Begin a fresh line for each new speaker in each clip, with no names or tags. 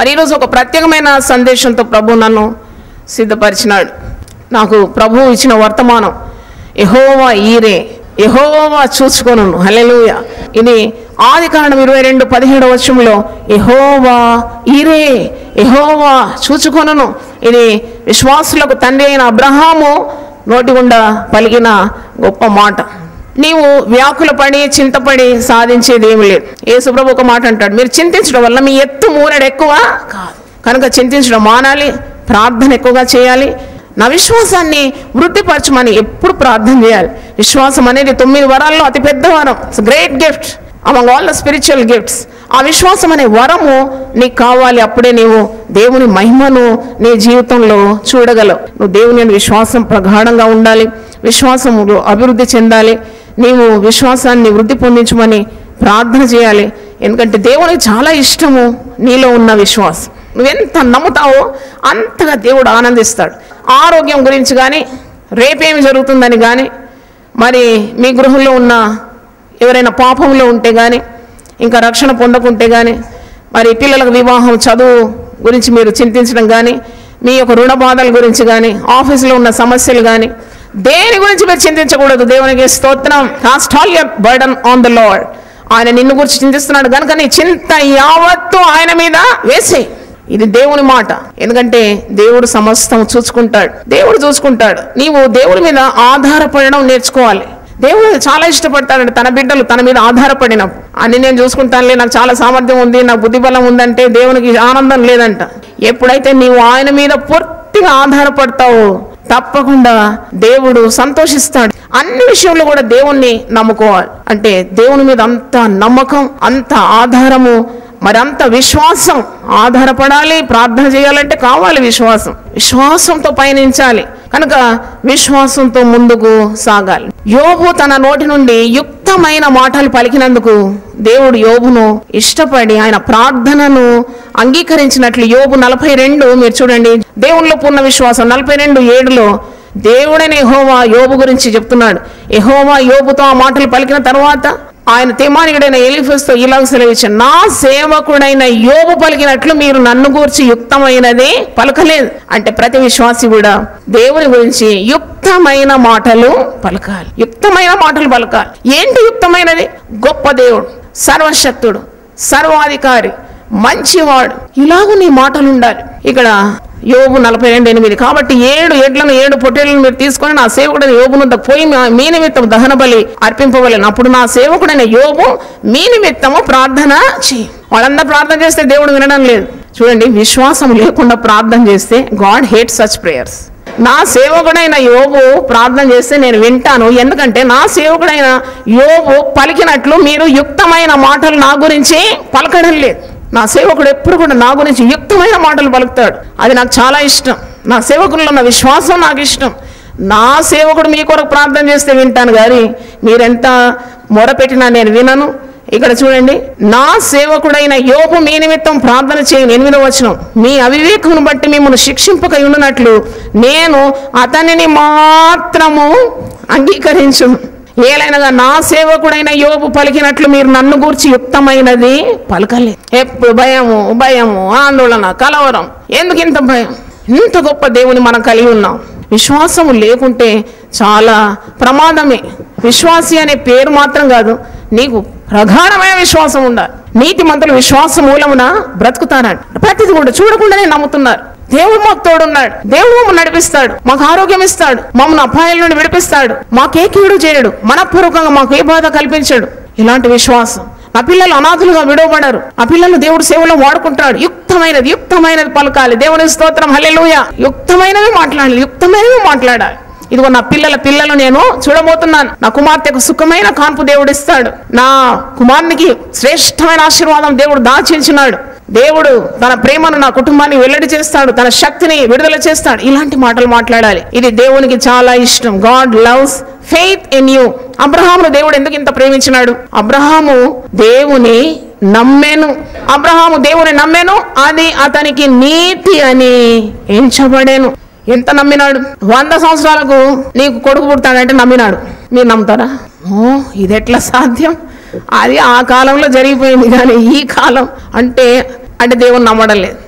మరి ఈరోజు ఒక ప్రత్యేకమైన సందేశంతో ప్రభు నన్ను సిద్ధపరిచినాడు నాకు ప్రభు ఇచ్చిన వర్తమానం ఎహోవా ఈరే ఎహోవా చూసుకొను హల్లెలూయా ఇది ఆది కాండం ఇరవై రెండు పదిహేడవ వచనంలో ఎహోవా ఈరే ఎహోవా చూచుకొనను ఇది విశ్వాసులకు తండ్రి అయిన అబ్రహాము నోటి గుండా పలికిన గొప్ప మాట నీవు వ్యాకుల పడి చింతపడి సాధించేది ఏమి లేదు యేసుప్రభు ఒక మాట అంటాడు మీరు చింతించడం వల్ల మీ ఎత్తు మూనడు ఎక్కువ కాదు కనుక చింతించడం మానాలి ప్రార్థన ఎక్కువగా చేయాలి నా విశ్వాసాన్ని వృద్ధిపరచమని ఎప్పుడు ప్రార్థన చేయాలి విశ్వాసం అనేది తొమ్మిది వరాల్లో అతి పెద్ద వరం it's great gift among all the spiritual gifts ఆ విశ్వాసం అనే వరము నీకు కావాలి అప్పుడే నీవు దేవుని మహిమను నీ జీవితంలో చూడగలవు నువ్వు దేవుని యందు విశ్వాసం ప్రగాఢంగా ఉండాలి విశ్వాసములో అభివృద్ధి చెందాలి నీవు విశ్వాసాన్ని వృద్ధి పొందించమని ప్రార్థన చేయాలి ఎందుకంటే దేవునికి చాలా ఇష్టము నీలో ఉన్న విశ్వాసం నువ్వెంత నమ్ముతావో అంతగా దేవుడు ఆనందిస్తాడు ఆరోగ్యం గురించి కానీ రేపేమి జరుగుతుందని కానీ మరి మీ గృహంలో ఉన్న ఎవరైనా పాపంలో ఉంటే కానీ ఇంకా రక్షణ పొందకుంటే కానీ మరి పిల్లలకు వివాహం చదువు గురించి మీరు చింతించడం కానీ మీ యొక్క రుణ బాధల గురించి కానీ ఆఫీసులో ఉన్న సమస్యలు కానీ దేని గురించి మీరు చింతించకూడదు దేవునికి స్తోత్రం cast all your burden on the lord ఆయన నిన్ను గురించి చింతిస్తున్నాడు కనుక నీ చింత యావత్తు ఆయన మీద వేసేయి ఇది దేవుని మాట ఎందుకంటే దేవుడు సమస్తం చూసుకుంటాడు దేవుడు చూసుకుంటాడు నీవు దేవుడి మీద ఆధారపడడం నేర్చుకోవాలి దేవుడు చాలా ఇష్టపడతాడు తన బిడ్డలు తన మీద ఆధారపడిన అని నేను చూసుకుంటానులే నాకు చాలా సామర్థ్యం ఉంది నాకు బుద్ధిబలం ఉందంటే దేవునికి ఆనందం లేదంట ఎప్పుడైతే నీవు ఆయన మీద పూర్తిగా ఆధారపడతావో తప్పకుండా దేవుడు సంతోషిస్తాడు అన్ని విషయంలో కూడా దేవుణ్ణి నమ్ముకోవాలి అంటే దేవుని మీద అంత నమ్మకం అంత ఆధారము మరి అంత విశ్వాసం ఆధారపడాలి ప్రార్థన చేయాలంటే కావాలి విశ్వాసం విశ్వాసంతో పయనించాలి కనుక విశ్వాసంతో ముందుకు సాగాలి యోబు తన నోటి నుండి యుక్తమైన మాటలు పలికినందుకు దేవుడు యోబును ఇష్టపడి ఆయన ప్రార్థనను అంగీకరించినట్లు యోబు నలభై రెండు మీరు చూడండి దేవునిలో పూర్ణ విశ్వాసం నలభై రెండు ఏడులో దేవుడని ఎహోవా యోబు గురించి చెప్తున్నాడు ఎహోవా యోబుతో ఆ మాటలు పలికిన తర్వాత ఆయన తేమానికుడైన ఎలిఫస్తో ఇలాగ సెలవిచ్చాడు నా సేవకుడైన యోబు పలికినట్లు మీరు నన్ను గూర్చి యుక్తమైనది పలకలేదు అంటే ప్రతి విశ్వాసి కూడా దేవుని గురించి యుక్తమైన మాటలు పలకాలి యుక్తమైన మాటలు పలకాలి ఏంటి యుక్తమైనది గొప్ప దేవుడు సర్వశక్తుడు సర్వాధికారి మంచివాడు ఇలాగూ నీ మాటలు ఉండాలి ఇక్కడ యోబు నలభై రెండు ఎనిమిది కాబట్టి ఏడు ఎడ్లను ఏడు పొట్టేళ్లను మీరు తీసుకొని నా సేవకుడైన యోబును పోయి మా- మీ నిమిత్తం దహన బలి అర్పింపవలను అప్పుడు నా సేవకుడైన యోబు మీ నిమిత్తము ప్రార్థన చేయి వాళ్ళందరూ ప్రార్థన చేస్తే దేవుడు వినడం లేదు చూడండి విశ్వాసం లేకుండా ప్రార్థన చేస్తే గాడ్ హేట్ సచ్ ప్రేయర్స్ నా సేవకుడైన యోబు ప్రార్థన చేస్తే నేను వింటాను ఎందుకంటే నా సేవకుడైన యోబు పలికినట్లు మీరు యుక్తమైన మాటలు నా గురించి పలకడం లేదు నా సేవకుడు ఎప్పుడు కూడా నా గురించి యుక్తమైన మాటలు పలుకుతాడు అది నాకు చాలా ఇష్టం నా సేవకుల్లో ఉన్న విశ్వాసం నాకు ఇష్టం నా సేవకుడు మీ కొరకు ప్రార్థన చేస్తే వింటాను కానీ మీరెంత మొరపెట్టినా నేను వినను ఇక్కడ చూడండి నా సేవకుడైన యోపు మీ నిమిత్తం ప్రార్థన చేయను ఎనిమిదో వచనం మీ అవివేకమును బట్టి మిమ్మల్ని శిక్షింపక ఉండునట్లు నేను అతనిని మాత్రము అంగీకరించును ఏలైనగా నా సేవకుడైన యోబు పలికినట్లు మీరు నన్ను గూర్చి యుక్తమైనది పలకలే ఎప్పుడు భయము భయము ఆందోళన కలవరం ఎందుకు ఇంత భయం ఇంత గొప్ప దేవుని మనం కలిగి ఉన్నాం విశ్వాసము లేకుంటే చాలా ప్రమాదమే విశ్వాసి అనే పేరు మాత్రం కాదు నీకు ప్రగాఢమైన విశ్వాసం ఉండాలి నీతి మంత్రులు విశ్వాస మూలమున బ్రతుకుతారంట ప్రతిది కూడా చూడకుండానే నమ్ముతున్నారు దేవుడు మాకు తోడున్నాడు దేవుడు మమ్మల్ని నడిపిస్తాడు మాకు ఆరోగ్యం ఇస్తాడు మమ్మల్ని అపాయాల నుండి విడిపిస్తాడు మాకే కీడు చేయడు మనపూర్వకంగా మాకు ఏ బాధ కల్పించడు ఇలాంటి విశ్వాసం నా పిల్లలు అనాథులుగా విడవబడరు ఆ పిల్లలు దేవుడు సేవలో వాడుకుంటాడు యుక్తమైనది యుక్తమైనది పలకాలి దేవుని స్తోత్రం హల్లెలూయా యుక్తమైనవి మాట్లాడాలి యుక్తమైనవి మాట్లాడాలి ఇదిగో నా పిల్లల పిల్లలు నేను చూడబోతున్నాను నా కుమార్తెకు సుఖమైన కాన్పు దేవుడు ఇస్తాడు నా కుమారునికి శ్రేష్టమైన ఆశీర్వాదం దేవుడు దాచించినాడు దేవుడు తన ప్రేమను నా కుటుంబాన్ని వెల్లడి చేస్తాడు తన శక్తిని విడుదల చేస్తాడు ఇలాంటి మాటలు మాట్లాడాలి ఇది దేవునికి చాలా ఇష్టం God loves faith in you అబ్రహామును దేవుడు ఎందుకు ఇంత ప్రేమించినాడు అబ్రహాము దేవుని నమ్మెను అబ్రహాము దేవుని నమ్మెను అది అతనికి నీతి అని ఎంచబడేను ఎంత నమ్మినాడు వంద సంవత్సరాలకు నీకు కొడుకు పుడతాడంటే నమ్మినాడు మీరు నమ్ముతారా ఓ ఇది ఎట్లా సాధ్యం అది ఆ కాలంలో జరిగిపోయింది కానీ ఈ కాలం అంటే అంటే దేవుని నమ్మడం లేదు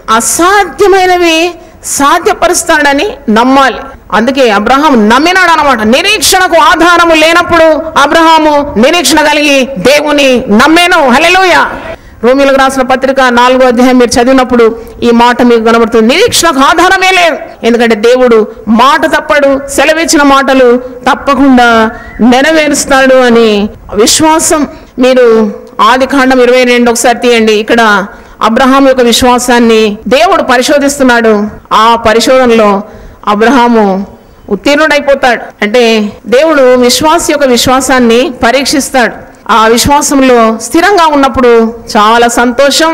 అసాధ్యమైనవి సాధ్యపరుస్తాడని నమ్మాలి అందుకే అబ్రహాం నమ్మినాడు అనమాట నిరీక్షణకు ఆధారము లేనప్పుడు అబ్రహాము నిరీక్షణ కలిగి దేవుని నమ్మేను హల్లెలూయా రోమిలకు రాసిన పత్రిక నాలుగో అధ్యాయం మీరు చదివినప్పుడు ఈ మాట మీకు కనబడుతుంది నిరీక్షణకు ఆధారమే లేదు ఎందుకంటే దేవుడు మాట తప్పడు సెలవిచ్చిన మాటలు తప్పకుండా నెరవేరుస్తాడు అని విశ్వాసం మీరు ఆది కాండం ఇరవై రెండు ఒకసారి తీయండి ఇక్కడ అబ్రహాం యొక్క విశ్వాసాన్ని దేవుడు పరిశోధిస్తున్నాడు ఆ పరిశోధనలో అబ్రహాము ఉత్తీర్ణుడైపోతాడు అంటే దేవుడు విశ్వాస యొక్క విశ్వాసాన్ని పరీక్షిస్తాడు ఆ విశ్వాసంలో స్థిరంగా ఉన్నప్పుడు చాలా సంతోషం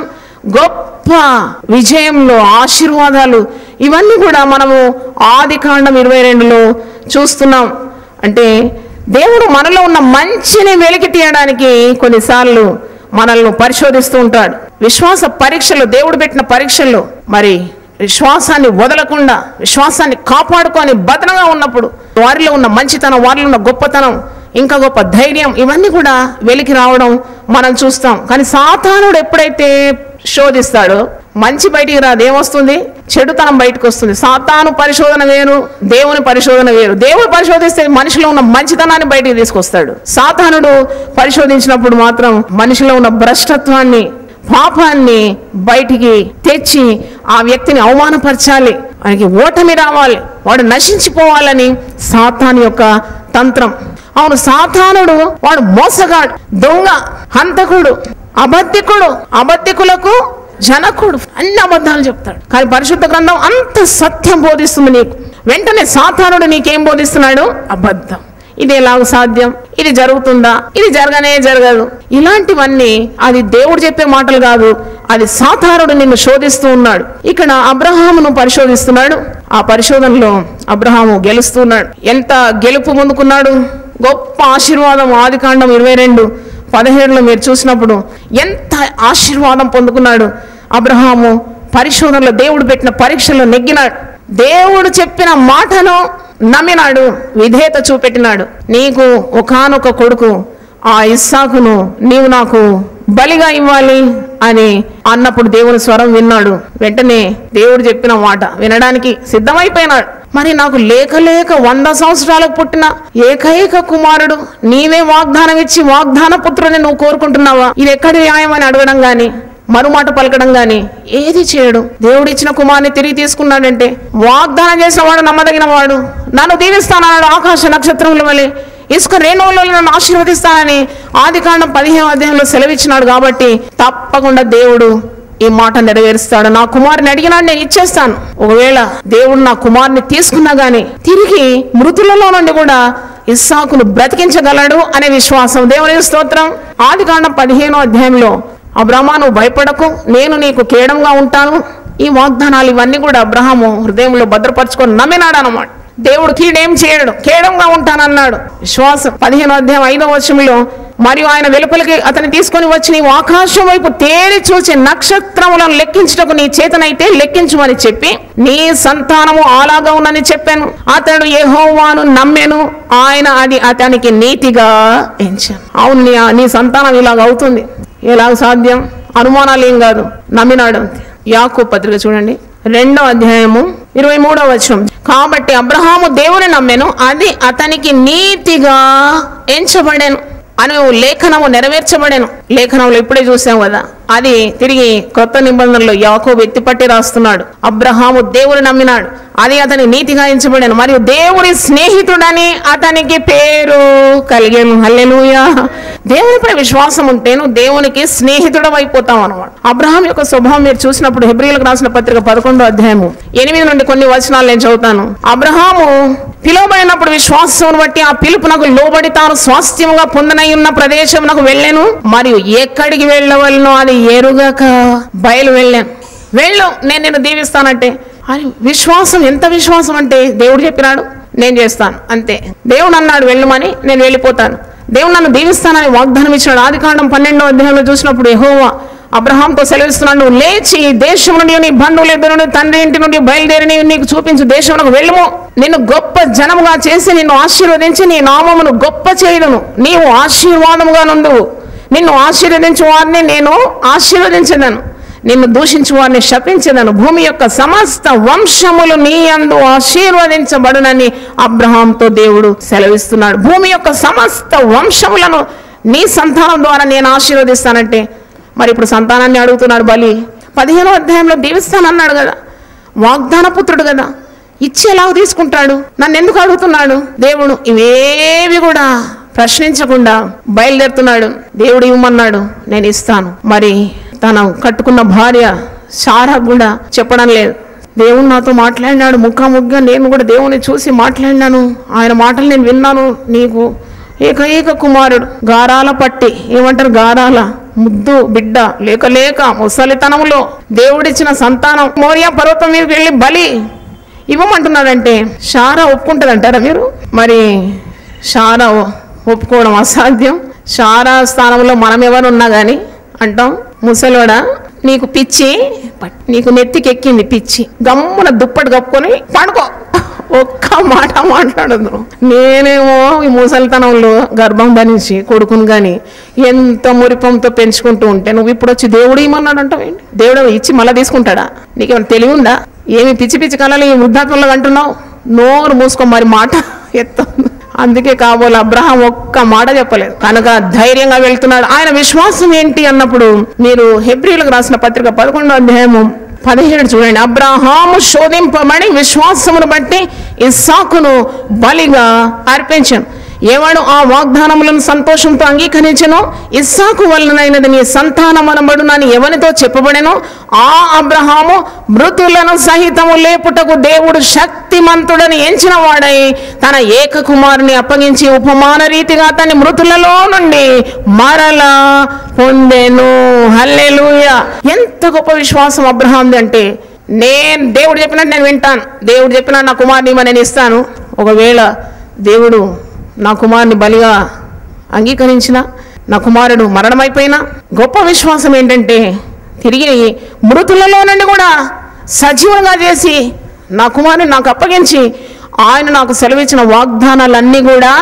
గొప్ప విజయంలో ఆశీర్వాదాలు ఇవన్నీ కూడా మనము ఆది కాండం ఇరవై రెండులో చూస్తున్నాం అంటే దేవుడు మనలో ఉన్న మంచిని వెలికి తీయడానికి కొన్నిసార్లు మనల్ని పరిశోధిస్తూ ఉంటాడు విశ్వాస పరీక్షలు దేవుడు పెట్టిన పరీక్షల్లో మరి విశ్వాసాన్ని వదలకుండా విశ్వాసాన్ని కాపాడుకొని భద్రంగా ఉన్నప్పుడు వారిలో ఉన్న మంచితనం వారిలో ఉన్న గొప్పతనం ఇంకా గొప్ప ధైర్యం ఇవన్నీ కూడా వెలికి రావడం మనం చూస్తాం కానీ సాతానుడు ఎప్పుడైతే శోధిస్తాడో మంచి బయటికి రాదు ఏమొస్తుంది చెడుతనం బయటకు వస్తుంది సాతాను పరిశోధన వేరు దేవుని పరిశోధన వేరు దేవుడు పరిశోధిస్తే మనిషిలో ఉన్న మంచితనాన్ని బయటికి తీసుకొస్తాడు సాతానుడు పరిశోధించినప్పుడు మాత్రం మనిషిలో ఉన్న భ్రష్టత్వాన్ని పాపాన్ని బయటికి తెచ్చి ఆ వ్యక్తిని అవమానపరచాలి ఆయనకి ఓటమి రావాలి వాడు నశించిపోవాలని సాతాను యొక్క తంత్రం అవును సాతానుడు వాడు మోసగాడు దొంగ హంతకుడు అబద్ధికుడు అబద్ధికులకు జనకుడు అన్ని అబద్ధాలు చెప్తాడు కానీ పరిశుద్ధ గ్రంథం అంత సత్యం బోధిస్తుంది నీకు వెంటనే సాతానుడు నీకేం బోధిస్తున్నాడు అబద్ధం ఇది ఎలాగ సాధ్యం ఇది జరుగుతుందా ఇది జరగనే జరగదు ఇలాంటివన్నీ అది దేవుడు చెప్పే మాటలు కాదు అది సాతానుడు నిన్ను శోధిస్తూ ఉన్నాడు ఇక్కడ అబ్రహామును పరిశోధిస్తున్నాడు ఆ పరిశోధనలో అబ్రహాము గెలుస్తున్నాడు ఎంత గెలుపు పొందుకున్నాడు గొప్ప ఆశీర్వాదం ఆదికాండం ఇరవై రెండు పదిహేడులో మీరు చూసినప్పుడు ఎంత ఆశీర్వాదం పొందుకున్నాడు అబ్రహాము పరిశోధనలో దేవుడు పెట్టిన పరీక్షలో నెగ్గినాడు దేవుడు చెప్పిన మాటను నమ్మినాడు విధేయత చూపెట్టినాడు నీకు ఒకానొక కొడుకు ఆ ఇస్సాకును నీవు నాకు బలిగా ఇవ్వాలి అని అన్నప్పుడు దేవుని స్వరం విన్నాడు వెంటనే దేవుడు చెప్పిన మాట వినడానికి సిద్ధమైపోయినాడు మరి నాకు లేక లేక వంద సంవత్సరాలకు పుట్టిన ఏకైక కుమారుడు నీవే వాగ్దానం ఇచ్చి వాగ్దాన పుత్రుని నువ్వు కోరుకుంటున్నావా ఇది ఎక్కడి న్యాయం అని అడగడం గాని మరుమాట పలకడం గాని ఏది చేయడు దేవుడు ఇచ్చిన కుమార్ని తిరిగి తీసుకున్నాడంటే వాగ్దానం చేసిన వాడు నమ్మదగిన వాడు నన్ను దీవిస్తానన్నాడు ఆకాశ నక్షత్రముల వలె ఇసుక రేణువులలో నన్ను ఆశీర్వదిస్తానని ఆది కాండం పదిహేను అధ్యాయంలో సెలవిచ్చినాడు కాబట్టి తప్పకుండా దేవుడు ఈ మాట నెరవేరుస్తాడు నా కుమారుని అడిగినాడు నేను ఇచ్చేస్తాను ఒకవేళ దేవుడు నా కుమారుని తీసుకున్నా గాని తిరిగి మృతులలో నుండి కూడా ఇస్సాకును బ్రతికించగలడు అనే విశ్వాసం దేవుని స్తోత్రం ఆది కాండం పదిహేనో అధ్యాయంలో అబ్రహ్మా నువ్వు భయపడకు నేను నీకు కేడంగా ఉంటాను ఈ వాగ్దానాలు ఇవన్నీ కూడా అబ్రహాము హృదయంలో భద్రపరచుకొని నమ్మినాడు అనమాట దేవుడు కీడేం చేయడు కేడంగా ఉంటానన్నాడు విశ్వాసం పదిహేను అధ్యాయం ఐదవ వచనంలో మరియు ఆయన వెలుపలికి అతన్ని తీసుకొని వచ్చి నీవు ఆకాశం వైపు తేరి చూసి నక్షత్రములను లెక్కించుటకు నీ చేతనైతే లెక్కించమని చెప్పి నీ సంతానము అలాగా ఉన్నని చెప్పాను అతడు యెహోవాను నమ్మెను ఆయన అది అతనికి నీతిగా ఎంచాను అవును నీ నీ సంతానం ఇలాగ అవుతుంది ఎలాగ సాధ్యం అనుమానాలు ఏం కాదు నమ్మినాడు అంతే యాకూ పత్రిక చూడండి రెండో అధ్యాయము ఇరవై మూడో వచనం కాబట్టి అబ్రహాము దేవుని నమ్మెను అది అతనికి నీతిగా ఎంచబడెను అని లేఖనము నెరవేర్చబడెను లేఖనంలో ఇప్పుడే చూసాం కదా అది తిరిగి కొత్త నిబంధనలో యాకోబు ఎత్తిపట్టి రాస్తున్నాడు అబ్రహాము దేవుని నమ్మినాడు అది అతని నీతిగా ఎంచబడాను మరియు దేవుని స్నేహితుడని అతనికి పేరు కలిగాను హల్లెలూయా దేవునిపై విశ్వాసం ఉంటే నువ్వు దేవునికి స్నేహితుడు అయిపోతావు అనమాట అబ్రహాం యొక్క స్వభావం మీరు చూసినప్పుడు హెబ్రిలకు రాసిన పత్రిక పదకొండో అధ్యాయము ఎనిమిది నుండి కొన్ని వచనాలు నేను చదువుతాను అబ్రహాము పిలువబడినప్పుడు విశ్వాసం బట్టి ఆ పిలుపునకు లోబడి తాను స్వాస్థ్యముగా పొందనై ఉన్న ప్రదేశమునకు వెళ్ళాను మరియు ఎక్కడికి వెళ్ళవలనో అది ఎరుగక బయలు వెళ్ళాను వెళ్ళు నేను నిన్ను దీవిస్తానంటే అని విశ్వాసం ఎంత విశ్వాసం అంటే దేవుడు చెప్పినాడు నేను చేస్తాను అంతే దేవుడు అన్నాడు వెళ్ళమని నేను వెళ్ళిపోతాను దేవుడు నన్ను దీవిస్తానని వాగ్దానం ఇచ్చినాడు ఆది కాండం పన్నెండో అధ్యాయంలో చూసినప్పుడు యెహోవా అబ్రహాంతో సెలవిస్తున్నాడు నువ్వు లేచి దేశం నుండి నీ బంధువుల ఇద్దరు నుండి తండ్రి ఇంటి నుండి బయలుదేరి నీవు నీకు చూపించు దేశమునకు వెళ్ళము నిన్ను గొప్ప జనముగా చేసి నిన్ను ఆశీర్వదించి నీ నామమును గొప్ప చేయదును నీవు ఆశీర్వాదముగా నుండు నిన్ను ఆశీర్వదించు వారిని నేను ఆశీర్వదించదను నిన్ను దూషించు వారిని శపించదను భూమి యొక్క సమస్త వంశములు నీ అందు ఆశీర్వదించబడునని అబ్రహాంతో దేవుడు సెలవిస్తున్నాడు భూమి యొక్క సమస్త వంశములను నీ సంతానం ద్వారా నేను ఆశీర్వదిస్తానంటే మరి ఇప్పుడు సంతానాన్ని అడుగుతున్నాడు బలి పదిహేనో అధ్యాయంలో దీవిస్తానన్నాడు కదా వాగ్దాన పుత్రుడు కదా ఇచ్చి ఎలాగ తీసుకుంటాడు నన్ను ఎందుకు అడుగుతున్నాడు దేవుడు ఇవేవి కూడా ప్రశ్నించకుండా బయలుదేరుతున్నాడు దేవుడు ఇవ్వమన్నాడు నేను ఇస్తాను మరి తను కట్టుకున్న భార్య సారా కూడా చెప్పడం లేదు దేవుడు నాతో మాట్లాడినాడు ముఖాముఖిగా నేను కూడా దేవుని చూసి మాట్లాడినాను ఆయన మాటలు నేను విన్నాను నీకు ఏకైక కుమారుడు గారాల పట్టి ఏమంటారు గారాల ముద్దు బిడ్డ లేక లేక ముసలితనములో దేవుడిచ్చిన సంతానం మోరియా పర్వతం మీద వెళ్ళి బలి ఇవ్వమంటున్నాడంటే షారా ఒప్పుకుంటుందంటారా మీరు మరి షారా ఒప్పుకోవడం అసాధ్యం షారా స్థానంలో మనం ఎవరు ఉన్నా కానీ అంటాం ముసలోడా నీకు పిచ్చి పట్- నీకు నెత్తికి ఎక్కింది పిచ్చి గమ్మున దుప్పటి కప్పుకొని పడుకో ఒక్క మాట మాట్లాడదు నేనేమో ఈ ముసలితనంలో గర్భం ధరించి కొడుకును కానీ ఎంత మురిపంతో పెంచుకుంటూ ఉంటే నువ్వు ఇప్పుడు వచ్చి దేవుడు ఏమన్నాడు అంటావేంటి దేవుడు ఇచ్చి మళ్ళీ తీసుకుంటాడా నీకేమైనా తెలివి ఉందా ఏమి పిచ్చి పిచ్చి కళలు ఈ వృద్ధాత్మంలో అంటున్నావు నోరు మూసుకో మరి మాట ఎత్త అందుకే కాబోలు అబ్రహాం ఒక్క మాట చెప్పలేదు కనుక ధైర్యంగా వెళ్తున్నాడు ఆయన విశ్వాసం ఏంటి అన్నప్పుడు మీరు హెబ్రిలకు రాసిన పత్రిక పదకొండో అధ్యాయము పదిహేడు చూడండి అబ్రహాము శోధింపబడి విశ్వాసమును బట్టి ఇస్సాకును బలిగా అర్పించాను ఏవాడు ఆ వాగ్దానములను సంతోషంతో అంగీకరించను ఇస్సాకు వలనైనది నీ సంతానమనబడునని ఎవరితో చెప్పబడెనో ఆ అబ్రహాము మృతులను సహితము లేపుటకు దేవుడు శక్తిమంతుడని ఎంచిన వాడై తన ఏక కుమారుని అప్పగించి ఉపమాన రీతిగా అతన్ని మృతులలో నుండి మరలా పొందెను హల్లెలూయా ఎంత గొప్ప విశ్వాసం అబ్రహాంది అంటే నేను దేవుడు చెప్పినట్టు నేను వింటాను దేవుడు చెప్పినట్టు నా కుమారుని ఇవ్వ నేను ఇస్తాను ఒకవేళ దేవుడు నా కుమారుని బలిగా అంగీకరించిన నా కుమారుడు మరణమైపోయినా గొప్ప విశ్వాసం ఏంటంటే తిరిగి మృతులలో నుండి కూడా సజీవంగా చేసి నా కుమారుని నాకు అప్పగించి ఆయన నాకు సెలవిచ్చిన వాగ్దానాలన్నీ కూడా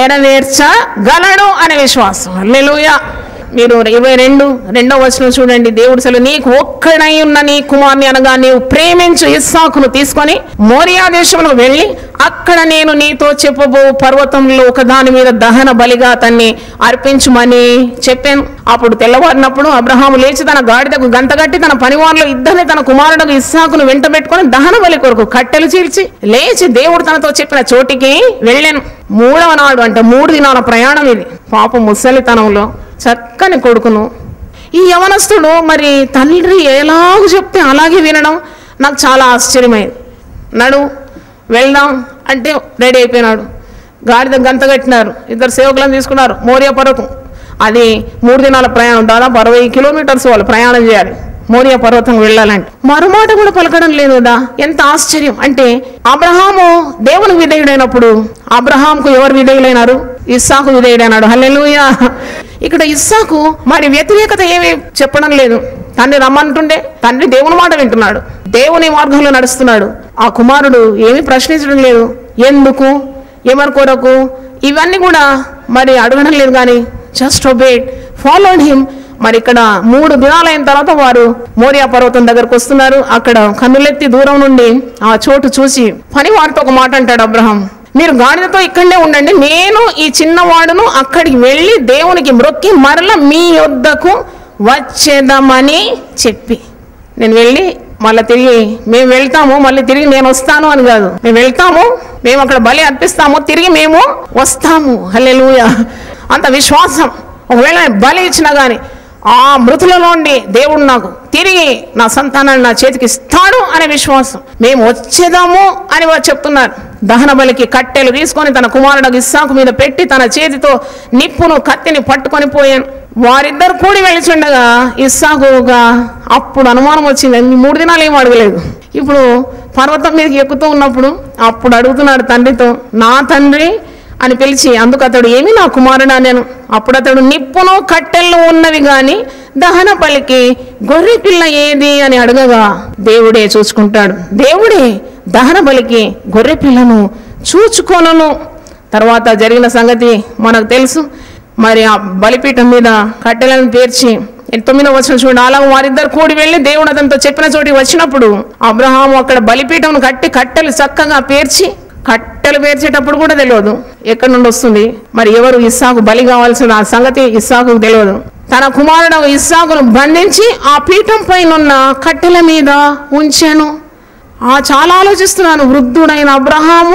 నెరవేర్చగలడు అనే విశ్వాసం హల్లెలూయా మీరు ఇరవై రెండు రెండో వచనం చూడండి దేవుడు సెలవు నీకు ఒక్కడై ఉన్న నీ కుమార్ని అనగా నీవు ప్రేమించు ఇస్సాకును తీసుకొని మోరియా దేశంలో వెళ్ళి అక్కడ నేను నీతో చెప్పబో పర్వతంలో ఒకదాని మీద దహన బలిగా అతన్ని అర్పించుమని చెప్పాను అప్పుడు తెల్లవారినప్పుడు అబ్రహాము లేచి తన గాడిదకు గంతగట్టి తన పనివారిలో ఇద్దరిని తన కుమారుడు ఇస్సాకును వెంటబెట్టుకొని దహన బలి కొరకు కట్టెలు చీల్చి లేచి దేవుడు తనతో చెప్పిన చోటికి వెళ్ళాను మూడవ నాడు అంటే మూడు దినాల ప్రయాణం ఇది పాపం ముసలితనంలో చక్కని కొడుకును ఈ యవనస్తుడు మరి తండ్రి ఎలాగ చెప్తే అలాగే వినడం నాకు చాలా ఆశ్చర్యమైంది నడు వెళ్దాం అంటే రెడీ అయిపోయినాడు గాడిద గంత కట్టినారు ఇద్దరు సేవకులను తీసుకున్నారు మోరియా పర్వతం అది మూడు దినాల ప్రయాణం దాదాపు అరవై కిలోమీటర్స్ వాళ్ళు ప్రయాణం చేయాలి మోరియా పర్వతం వెళ్ళాలంటే మరుమాట కూడా పలకడం లేదు కదా ఎంత ఆశ్చర్యం అంటే అబ్రహాము దేవుని విధేయుడైనప్పుడు అబ్రహాంకు ఎవరు విధేయులైనారు ఇస్సాకు విధేయుడైనాడు హల్లెలూయా ఇక్కడ ఇస్సాకు మరి వ్యతిరేకత ఏమీ చెప్పడం లేదు తండ్రి రమ్మంటుండే తండ్రి దేవుని మాట వింటున్నాడు దేవుని మార్గంలో నడుస్తున్నాడు ఆ కుమారుడు ఏమీ ప్రశ్నించడం లేదు ఎందుకు ఎవరి కొరకు ఇవన్నీ కూడా మరి అడగడం లేదు కానీ జస్ట్ ఒబేట్ ఫాలోడ్ హిమ్ మరి ఇక్కడ మూడు దినాలైన తర్వాత వారు మోరియా పర్వతం దగ్గరకు వస్తున్నారు అక్కడ కన్నులెత్తి దూరం నుండి ఆ చోటు చూసి పని వారితో ఒక మాట అంటాడు అబ్రహం మీరు గాడిదతో ఇక్కడనే ఉండండి నేను ఈ చిన్నవాడును అక్కడికి వెళ్ళి దేవునికి మ్రొక్కి మరల మీ యొద్దకు వచ్చేద్దామని చెప్పి నేను వెళ్ళి మళ్ళీ తిరిగి మేము వెళ్తాము మళ్ళీ తిరిగి నేను వస్తాను అని కాదు మేము వెళ్తాము మేము అక్కడ బలి అర్పిస్తాము తిరిగి మేము వస్తాము హల్లెలూయా అంత విశ్వాసం ఒకవేళ నేను బలి ఇచ్చినా కానీ ఆ మృతులలో నుండి దేవుడు నాకు తిరిగి నా సంతానాన్ని నా చేతికి ఇస్తాడు అనే విశ్వాసం మేము వచ్చేదాము అని వారు చెప్తున్నారు దహన బలికి కట్టెలు తీసుకొని తన కుమారుడు ఇస్సాకు మీద పెట్టి తన చేతితో నిప్పును కత్తిని పట్టుకొని పోయాను వారిద్దరు కూడి వెళుచుండగా ఇస్సాకుగా అప్పుడు అనుమానం వచ్చింది ఈ మూడు దినాలు ఏం అడగలేదు ఇప్పుడు పర్వతం మీదకి ఎక్కుతూ ఉన్నప్పుడు అప్పుడు అడుగుతున్నాడు తండ్రితో నా తండ్రి అని పిలిచి అందుకు అతడు ఏమి నా కుమారుడా నేను అప్పుడు అతడు నిప్పును కట్టెల్లో ఉన్నవి గాని దహన పలికి గొర్రె పిల్ల ఏది అని అడగగా దేవుడే చూసుకుంటాడు దేవుడే దహన బలికి గొర్రె పిల్లను చూచుకొనను తర్వాత జరిగిన సంగతి మనకు తెలుసు మరి ఆ బలిపీఠం మీద కట్టెలను పేర్చి తొమ్మిదవ వచ్చిన చూడండి అలా వారిద్దరు కూడి వెళ్ళి దేవుడు అతనితో చెప్పిన చోటికి వచ్చినప్పుడు అబ్రహాము అక్కడ బలిపీఠం కట్టి కట్టెలు చక్కగా పేర్చి కట్టెలు పేర్చేటప్పుడు కూడా తెలియదు ఎక్కడి నుండి వస్తుంది మరి ఎవరు ఇస్సాకు బలి కావాల్సిన ఆ సంగతి ఇస్సాకు తెలియదు తన కుమారుడు ఇస్సాకును బంధించి ఆ పీఠం పైన ఉన్న కట్టెల మీద ఉంచాను ఆ చాలా ఆలోచిస్తున్నాను వృద్ధుడైన అబ్రహాము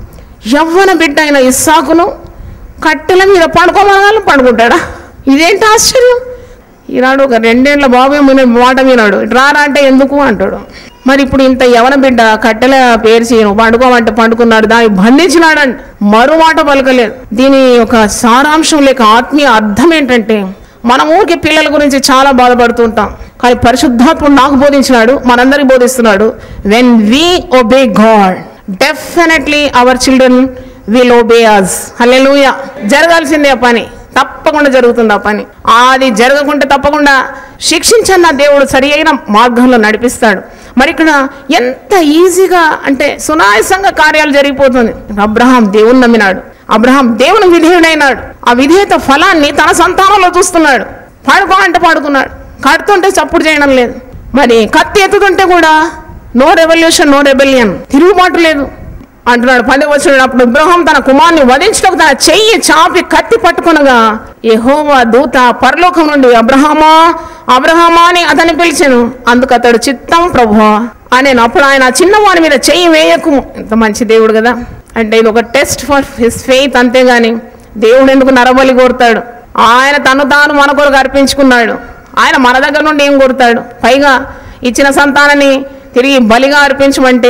యవ్వన బిడ్డ అయిన ఇస్సాకును కట్టెల మీద పడుకోమనగానే పడుకుంటాడా ఇదేంటి ఆశ్చర్యం ఈనాడు ఒక రెండేళ్ల బాబు వినే మాట వినాడు "ఇటు రారా అంటే ఎందుకు అంటాడు మరి ఇప్పుడు ఇంత యవన బిడ్డ కట్టెల పేర్చి నువ్వు పండుకోమంటే పండుకున్నాడు దాన్ని బంధించినాడంట మరో మాట పలకలేదు దీని ఒక సారాంశం లేక ఆత్మీయ అర్థం ఏంటంటే మన ఊరికి పిల్లల గురించి చాలా బాధపడుతూ ఉంటాం కానీ పరిశుద్ధాత్ముడు నాకు బోధించినాడు మనందరికి బోధిస్తున్నాడు when we obey God definitely our children will obey us హల్లెలూయా జరగాల్సిందే ఆ పని తప్పకుండా జరుగుతుంది ఆ పని అది జరగకుంటే తప్పకుండా శిక్షించన్న దేవుడు సరి అయిన మార్గంలో నడిపిస్తాడు మరి ఇక్కడ ఎంత ఈజీగా అంటే సునాయాసంగా కార్యాలు జరిగిపోతుంది అబ్రహాం దేవుని నమ్మినాడు అబ్రహాం దేవుని విధేయుడైనాడు ఆ విధేయత ఫలాన్ని తన సంతానంలో చూస్తున్నాడు పాడుకో అంటే పాడుకున్నాడు కడుతుంటే చప్పుడు చేయడం లేదు మరి కత్తి ఎత్తుతుంటే కూడా నో రెవల్యూషన్ నో రెబెలియన్ తిరుగుబాటు లేదు అంటున్నాడు పది వచ్చినప్పుడు ఇబ్రహం తన కుమార్ని వధించడానికి తన చెయ్యి చాపి కత్తి పట్టుకొనగా యెహోవా దూత పరలోకం నుండి అబ్రహామా అబ్రహామా అని అతన్ని పిలిచాను అందుకు అతడు చిత్తం ప్రభువా అని అప్పుడు ఆయన ఆ చిన్నవాడి మీద చెయ్యి వేయకు ఎంత మంచి దేవుడు కదా అంటే ఇది ఒక టెస్ట్ ఫర్ హిస్ ఫెయిత్ అంతేగాని దేవుడు ఎందుకు నరబలి కోరుతాడు ఆయన తను తాను మన కొరకు అర్పించుకున్నాడు ఆయన మన దగ్గర నుండి ఏం కోరుతాడు పైగా ఇచ్చిన సంతానాన్ని తిరిగి బలిగా అర్పించమంటే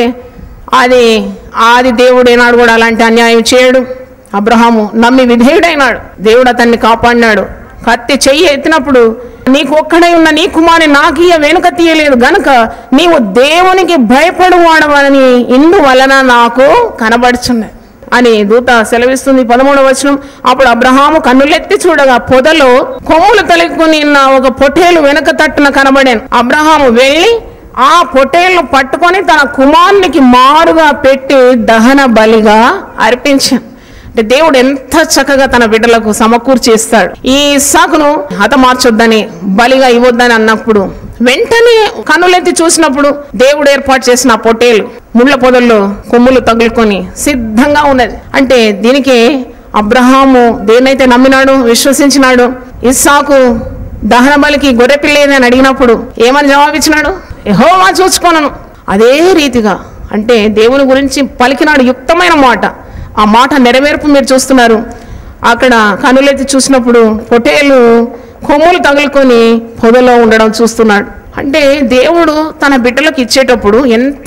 అది ఆది దేవుడు ఏనాడు కూడా అలాంటి అన్యాయం చేయడు అబ్రహాము నమ్మి విధేయుడైనాడు దేవుడు అతన్ని కాపాడినాడు కత్తి చెయ్యి ఎత్తినప్పుడు నీకు ఒక్కడై ఉన్న నీ కుమారి నాకీయ వెనుక తీయలేదు గనుక నీవు దేవునికి భయపడు వాడవని ఇందువలన నాకు కనబడుచున్నది అని దూత సెలవిస్తుంది పదమూడవ వచనం అప్పుడు అబ్రహాము కన్నులెత్తి చూడగా పొదలో కొమ్ములు తొలగుకుని ఉన్న ఒక పొటేలు వెనక తట్టున కనబడాను అబ్రహాము వెళ్ళి ఆ పొటేళ్లు పట్టుకొని తన కుమారునికి మారుగా పెట్టి దహన బలిగా అర్పించాను అంటే దేవుడు ఎంత చక్కగా తన బిడ్డలకు సమకూర్చేస్తాడు ఈ ఇస్సాకును హతమార్చొద్దని బలిగా ఇవ్వొద్దని అన్నప్పుడు వెంటనే కన్నులెత్తి చూసినప్పుడు దేవుడు ఏర్పాటు చేసిన ఆ పొట్టేలు ముళ్ళ పొదల్లో కొమ్ములు తగులుకొని సిద్ధంగా ఉన్నది అంటే దీనికి అబ్రహాము దేన్నైతే నమ్మినాడు విశ్వసించినాడు ఇస్సాకు దహన బలికి గొర్రె పిల్లేది అని అడిగినప్పుడు ఏమని జవాబిచ్చినాడు యెహోవా చూసుకోనను అదే రీతిగా అంటే దేవుని గురించి పలికినాడు యుక్తమైన మాట ఆ మాట నెరవేర్పు మీరు చూస్తున్నారు అక్కడ కనులెత్తి చూసినప్పుడు పొటేలు కొమ్ములు తగులుకొని పొదలో ఉండడం చూస్తున్నాడు అంటే దేవుడు తన బిడ్డలకు ఇచ్చేటప్పుడు ఎంత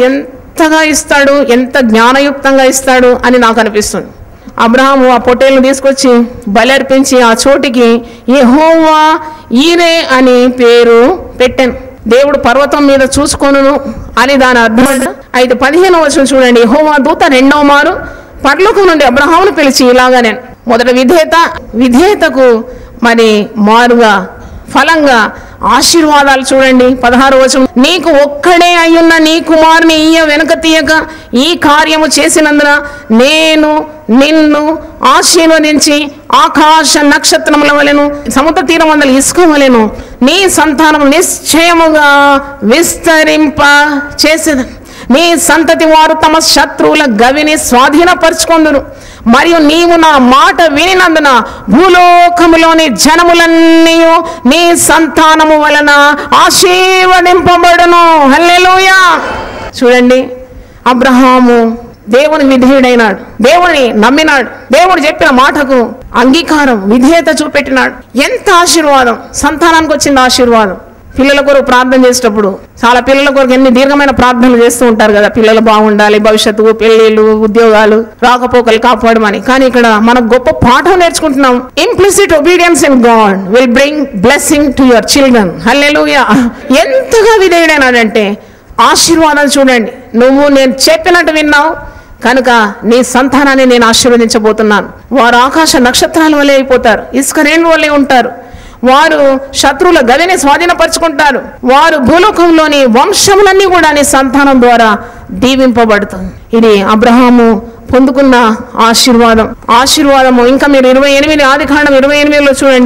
ఎంతగా ఇస్తాడు ఎంత జ్ఞానయుక్తంగా ఇస్తాడు అని నాకు అనిపిస్తుంది అబ్రహాము ఆ పొట్టేలను తీసుకొచ్చి బలి అర్పించి ఆ చోటికి యెహోవా ఈరే అని పేరు పెట్టాను దేవుడు పర్వతం మీద చూసుకొనును అని దాని అర్థం అంట. అయితే పదిహేనవ వచ్చిన చూడండి యెహోవా దూత రెండవ మారు పర్లోకం నుండి అబ్రహామును పిలిచి ఇలాగా నేను మొదట విధేయత విధేయతకు మరి మారుగా ఫలంగా ఆశీర్వాదాలు చూడండి పదహారు వచనం నీకు ఒక్కడే అయ్యున్న నీ కుమారుని ఈయ వెనక తీయక ఈ కార్యము చేసినందున నేను నిన్ను ఆశీర్వదించి ఆకాశ నక్షత్రముల వలెను సముద్ర తీరం వందల ఇసుక వలెను నీ సంతానం నిశ్చయముగా విస్తరింప చేసేది నీ సంతతి వారు తమ శత్రువుల గవిని స్వాధీనపరుచుకొందురు మరియు నీవు నా మాట వినినందున భూలోకములోని జనములన్నీ నీ సంతానము వలన ఆశీర్వదింపబడును హల్లెలూయా చూడండి అబ్రహాము దేవుని విధేయుడైనాడు దేవుని నమ్మినాడు దేవుడు చెప్పిన మాటకు అంగీకారం విధేయత చూపెట్టినాడు ఎంత ఆశీర్వాదం సంతానానికి వచ్చింది ఆశీర్వాదం పిల్లల కొరకు ప్రార్థన చేసేటప్పుడు చాలా పిల్లల కొరకు ఎన్ని దీర్ఘమైన ప్రార్థనలు చేస్తూ ఉంటారు కదా పిల్లలు బాగుండాలి భవిష్యత్తు పెళ్లిళ్ళు ఉద్యోగాలు రాకపోకలు కాపాడమని కానీ ఇక్కడ మనం గొప్ప పాఠం నేర్చుకుంటున్నాం implicit obedience in God will bring blessing to your children హల్లెలూయా ఎంతగా విధేయుడైనాడంటే ఆశీర్వాదాలు చూడండి నువ్వు నేను చెప్పినట్టు విన్నావు కనుక నీ సంతానాన్ని నేను ఆశీర్వదించబోతున్నాను వారు ఆకాశ నక్షత్రాల వలె అయిపోతారు ఇసుక రేణుల వలె ఉంటారు వారు శత్రువుల గదిని స్వాధీనపరుచుకుంటారు వారు భూలోకంలోని వంశములన్నీ కూడా నీ సంతానం ద్వారా దీవింపబడుతుంది ఇది అబ్రహాము పొందుకున్న ఆశీర్వాదం ఆశీర్వాదము ఇంకా మీరు ఇరవై ఎనిమిది ఆది కాండం ఇరవై ఎనిమిదిలో చూడండి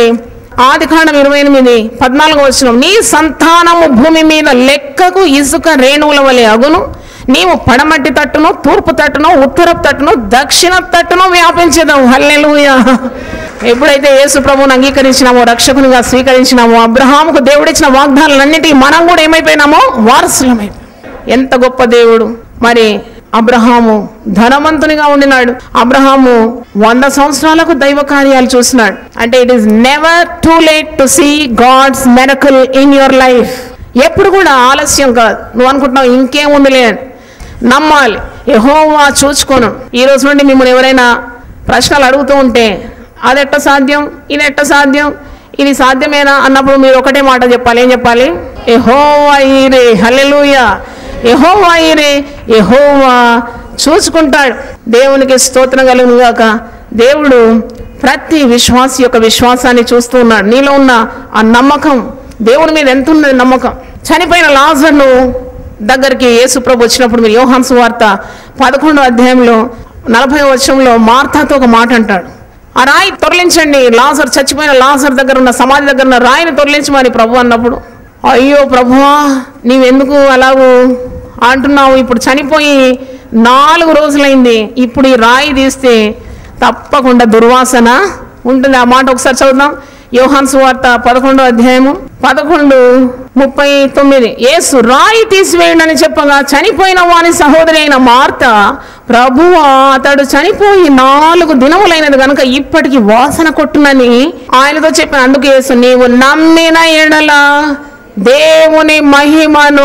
ఆది కాండం ఇరవై ఎనిమిది పద్నాలుగు వచ్చిన నీ సంతానము భూమి మీద లెక్కకు ఇసుక రేణువుల వలె అగును నీవు పడమటి తట్టును తూర్పు తట్టును ఉత్తరపు తట్టును దక్షిణ తట్టును వ్యాపించదావు హల్లెలూయా ఎప్పుడైతే యేసు ప్రభువుని అంగీకరించినామో రక్షకునిగా స్వీకరించినామో అబ్రహాముకు దేవుడిచ్చిన వాగ్దానాలన్నిటికీ మనం కూడా ఏమైపోయినామో వారసులమైపోయి ఎంత గొప్ప దేవుడు మరి అబ్రహాము ధనవంతునిగా ఉండినాడు అబ్రహాము వంద సంవత్సరాలకు దైవ కార్యాలు చూసినాడు అంటే it is never too late to see God's miracle in your life ఎప్పుడు కూడా ఆలస్యం కాదు నువ్వు అనుకుంటున్నావు ఇంకేముందిలే అని నమ్మాలి యెహోవా చూచుకోను ఈ రోజు నుండి మిమ్మల్ని ఎవరైనా ప్రశ్నలు అడుగుతూ ఉంటే అది ఎట్ట సాధ్యం ఇది ఎట్ట సాధ్యం ఇది సాధ్యమేనా అన్నప్పుడు మీరు ఒకటే మాట చెప్పాలి ఏం చెప్పాలి యెహోవా ఈరే హల్లెలూయా యెహోవా ఈరే యెహోవా చూసుకుంటాడు దేవునికి స్తోత్రం కలుగును గాక దేవుడు ప్రతి విశ్వాసి యొక్క విశ్వాసాన్ని చూస్తూ ఉన్నాడు నీలో ఉన్న ఆ నమ్మకం దేవుని మీద ఎంత ఉన్నది నమ్మకం చనిపోయిన లాజర్ను దగ్గరికి యేసుప్రభు వచ్చినప్పుడు మీరు యోహాన్ సువార్త పదకొండో అధ్యాయంలో నలభై వచ్చంలో మార్తాతో ఒక మాట అంటాడు ఆ రాయి తొరలించండి లాజర్ చచ్చిపోయిన లాజర్ దగ్గర ఉన్న సమాధి దగ్గర ఉన్న రాయిని తొరలించమని ప్రభు అన్నప్పుడు అయ్యో ప్రభువా నీవెందుకు అలాగూ అంటున్నావు ఇప్పుడు చనిపోయి నాలుగు రోజులైంది ఇప్పుడు ఈ రాయి తీస్తే తప్పకుండా దుర్వాసన ఉంటుంది ఆ మాట ఒకసారి చదువుదాం యోహాన్ సువార్త పదకొండో అధ్యాయము పదకొండు ముప్పై తొమ్మిది యేసు రాయి తీసివేయండి అని చెప్పగా చనిపోయిన వాని సహోదరి అయిన మార్త ప్రభువా అతడు చనిపోయి నాలుగు దినములైనది కనుక ఇప్పటికి వాసన కొట్టునని ఆయనతో చెప్పిన అందుకు యేసు నీవు నమ్మిన ఎడల దేవుని మహిమను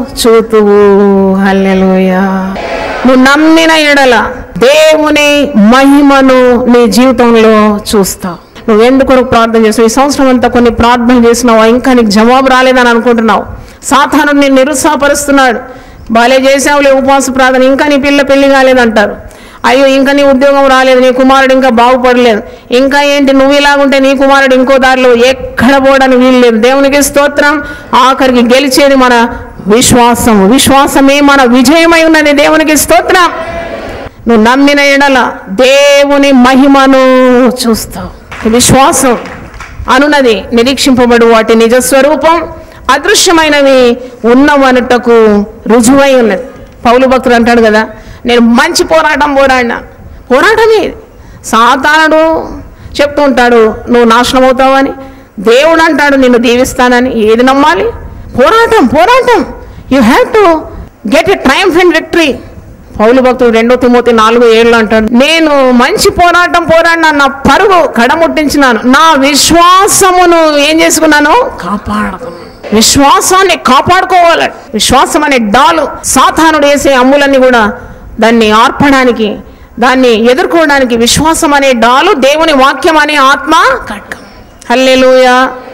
చూతువు హల్లెలూయా నువ్వు నమ్మిన ఎడల దేవుని మహిమను నీ జీవితంలో చూస్తావు నువ్వెందుకు ప్రార్థన చేసావు ఈ సంవత్సరం అంతా కొన్ని ప్రార్థన చేసినావా ఇంకా నీకు జవాబు రాలేదని అనుకుంటున్నావు సాధారణ నేను నిరుత్సాహపరుస్తున్నాడు బాలే చేసావులే ఉపవాస ప్రార్థన ఇంకా నీ పిల్ల పెళ్లి కాలేదంటారు అయ్యో ఇంకా నీ ఉద్యోగం రాలేదు నీ కుమారుడు ఇంకా బాగుపడలేదు ఇంకా ఏంటి నువ్వు ఇలాగుంటే నీ కుమారుడు ఇంకో దారిలో ఎక్కడ పోవడానికి వీలు లేదు దేవునికి స్తోత్రం ఆఖరికి గెలిచేది మన విశ్వాసం విశ్వాసమే మన విజయమై ఉన్నది దేవునికి స్తోత్రం నువ్వు నమ్మిన ఎడల దేవుని మహిమను చూస్తావు విశ్వాసం అనున్నది నిరీక్షింపబడు వాటి నిజ స్వరూపం అదృశ్యమైనవి ఉన్నవనుటకు రుజువై ఉన్నది పౌలు భక్తుడు అంటాడు కదా నేను మంచి పోరాటం పోరాడినా పోరాటమే ఇది. సాతానుడు చెప్తూ ఉంటాడు నువ్వు నాశనం అవుతావని దేవుడు అంటాడు నిన్ను దీవిస్తానని ఏది నమ్మాలి పోరాటం పోరాటం you have to get a triumph and victory పౌలు భక్తుడు రెండో తిమోతి నాలుగు ఏళ్ళు అంటాడు నేను మంచి పోరాటం పోరాడినా నా పరుగు కడముట్టించినాను నా విశ్వాసమును ఏం చేసుకున్నాను కాపాడుకున్నాను విశ్వాసాన్ని కాపాడుకోవాలి విశ్వాసం అనే డాలు సాతానుడు వేసే అమ్ములన్నీ కూడా దాన్ని ఆర్పడానికి దాన్ని ఎదుర్కోవడానికి విశ్వాసం అనే డాలు దేవుని వాక్యం అనే ఆత్మ ఖడ్గం హల్లెలూయా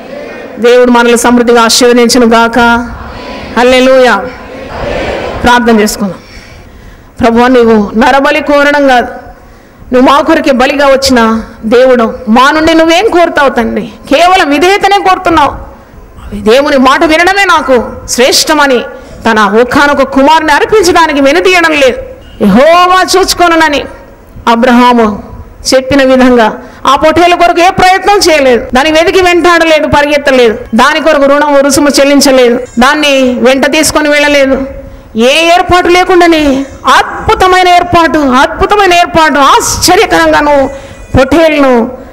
దేవుడు మనల్ని సమృద్ధిగా ఆశీర్వదించును గాక హల్లెలూయా ప్రార్థన చేసుకుందాం ప్రభు నీవు నరబలి కోరడం కాదు నువ్వు మా కొరకే బలిగా వచ్చిన దేవుడు మా నుండి నువ్వేం కోరుతావు తండ్రి కేవలం విధేయతనే కోరుతున్నావు దేవుని మాట వినడమే నాకు శ్రేష్టమని తన ఒకానొక కుమారుని అర్పించడానికి వెనుతీయడం లేదు యెహోవా చూచుకొనని అబ్రహాము చెప్పిన విధంగా ఆ పొట్టేల కొరకు ఏ ప్రయత్నం చేయలేదు దాని వెతికి వెంటాడలేదు పరిగెత్తలేదు దాని కొరకు రుణం రుసుము చెల్లించలేదు దాన్ని వెంట తీసుకొని వెళ్ళలేదు ఏ ఏర్పాటు లేకుండానే అద్భుతమైన ఏర్పాటు అద్భుతమైన ఏర్పాటు ఆశ్చర్యకరంగా నువ్వు పొట్టేళ్లను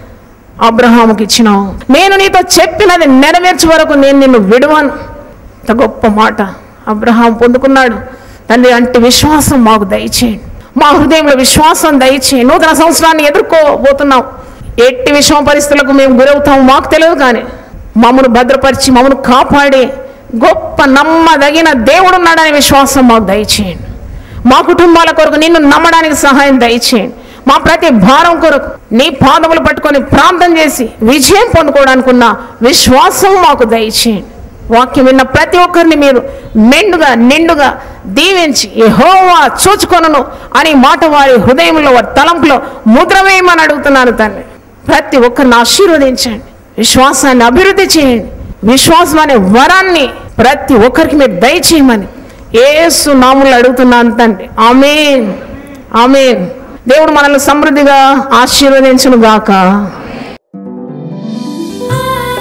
అబ్రహాముకి ఇచ్చినావు నేను నీతో చెప్పినది నెరవేర్చే వరకు నేను నిన్ను విడవను ఇంత గొప్ప మాట అబ్రహాం పొందుకున్నాడు తండ్రి అంటే విశ్వాసం మాకు దయచేయండి మా హృదయంలో విశ్వాసం దయచేయండి నూతన సంవత్సరాన్ని ఎదుర్కోబోతున్నాం ఎట్టి విషమ పరిస్థితులకు మేము గురవుతాం మాకు తెలియదు కానీ మమ్మను భద్రపరిచి మమ్మను కాపాడి గొప్ప నమ్మదగిన దేవుడు ఉన్నాడనే విశ్వాసం మాకు దయచేయండి మా కుటుంబాల కొరకు నిన్ను నమ్మడానికి సహాయం దయచేయండి మా ప్రతి భారం కొరకు నీ పాదములు పట్టుకొని ప్రార్థన చేసి విజయం పొందుకోవడానికి ఉన్న విశ్వాసం మాకు దయచేయండి వాక్యం విన్న ప్రతి ఒక్కరిని మీరు మెండుగా నిండుగా దీవించి యెహోవా చూచుకొనను అని మాట వారి హృదయంలో వారి తలంపులో ముద్ర వేయమని అడుగుతున్నాను తండ్రి ప్రతి ఒక్కరిని ఆశీర్వదించండి విశ్వాసాన్ని అభివృద్ధి చేయండి విశ్వాసం అనే వరాన్ని ప్రతి ఒక్కరికి మీరు దయచేయమని ఏసు నాములు అడుగుతున్నాను తండ్రి ఆమెన్ ఆమెన్ దేవుడు మనల్ని సమృద్ధిగా ఆశీర్వదించును గాక
ఆ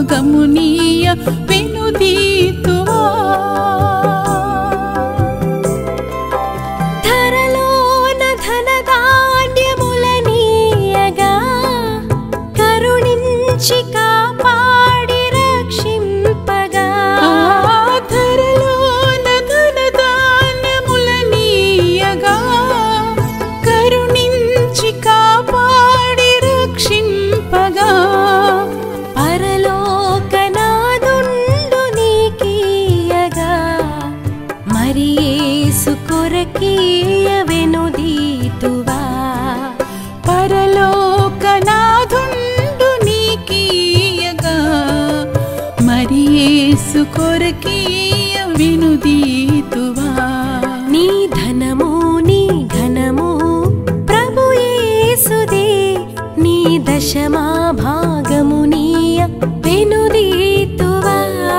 భాగమునీయ వెనుదీతువా
ధరలోన ధనధాన్యములనీయగా కరుణించి కాపాడి రక్షింపగా
ధరలోన ధనధాన్యములనీయగా కరుణించి కాపాడి రక్షింపగా
పరలోకనాదుండు నీకీయగా మరి యేసు కొరకీయ వెనుదీతువా
పరలోకనాథుండు నీకీయగా మరి యేసు కొరకీయ వినుదీతువా
నీ ధనము నీ ఘనము ప్రభు యేసుదే నీ దశమా భాగము నీయ వెనుదీతువా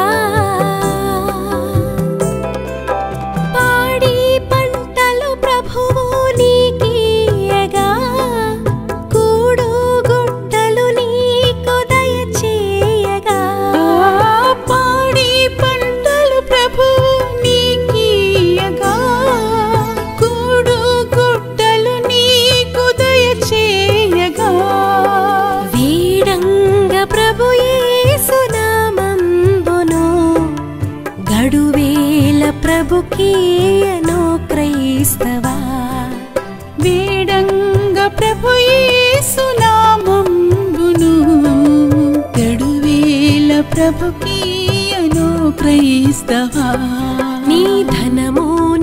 పాడి పంటలు ప్రభువు నీకీయగా కూడు గుట్టలు నీకు దయచేయగా
పాడి పంటలు ప్రభు నీకీయగా కూడు గుట్టలు నీకు దయచేయగా
వీడంగ ప్రభు యేసునామంబును గడువేల ప్రభుకీయను క్రైస్తవా
వేడంగ ప్రభు యేసునామంబును గడువేల ప్రభుకీయను క్రైస్తవా
నీ ధనము